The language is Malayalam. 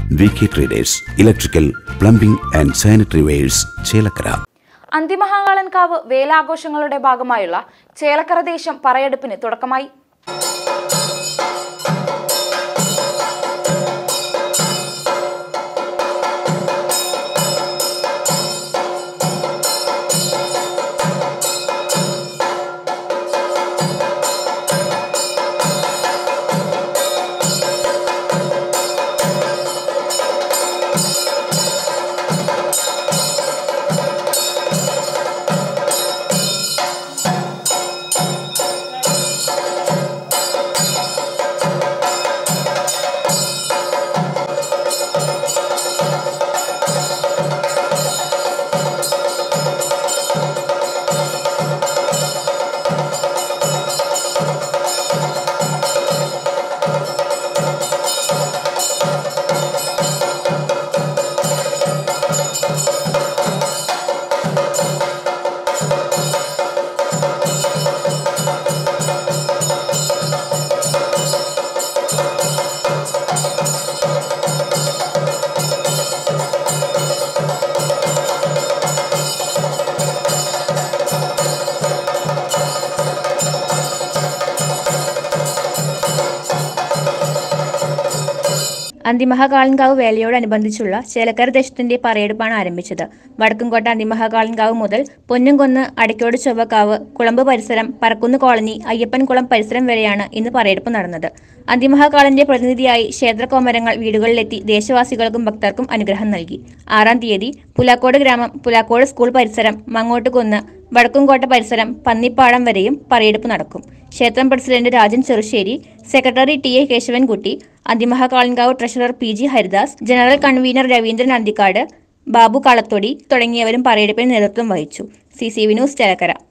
V K traders electrical plumbing and sanitary wares Chelakkara Anthimahakalankavu വേലാഘോഷങ്ങളുടെ ഭാഗമായുള്ള ചേലക്കര ദേശം പറയെടുപ്പിന് തുടക്കമായി അന്തിമഹാകാളൻകാവ് വേലയോടനുബന്ധിച്ചുള്ള ചേലക്കര ദേശത്തിന്റെ പറയെടുപ്പാണ് ആരംഭിച്ചത് വടക്കുംകോട്ട അന്തിമഹാകാളൻകാവ് മുതൽ പൊന്നുംകൊന്ന് അടയ്ക്കോട് ചൊവ്വക്കാവ് കുളമ്പ് പരിസരം പറക്കുന്ന് കോളനി അയ്യപ്പൻകുളം പരിസരം വരെയാണ് ഇന്ന് പറയെടുപ്പ് നടന്നത് അന്തിമഹാകാളന്റെ പ്രതിനിധിയായി ക്ഷേത്രകോമരങ്ങൾ വീടുകളിലെത്തി ദേശവാസികൾക്കും ഭക്തർക്കും അനുഗ്രഹം നൽകി ആറാം തീയതി പുലാക്കോട് ഗ്രാമം പുലാക്കോട് സ്കൂൾ പരിസരം മങ്ങോട്ടുകുന്ന് വടക്കുംകോട്ട പരിസരം പന്നിപ്പാടം വരെയും പറയെടുപ്പ് നടക്കും ക്ഷേത്രം president Rajan Cherussery secretary T A Keshavankutty Anthimahakalankavu treasurer P G Haridas general convener Raveendran Anthikad Babu Kalathodi തുടങ്ങിയവരും പറയെടുപ്പിന് നേതൃത്വം വഹിച്ചു C C V news Chelakkara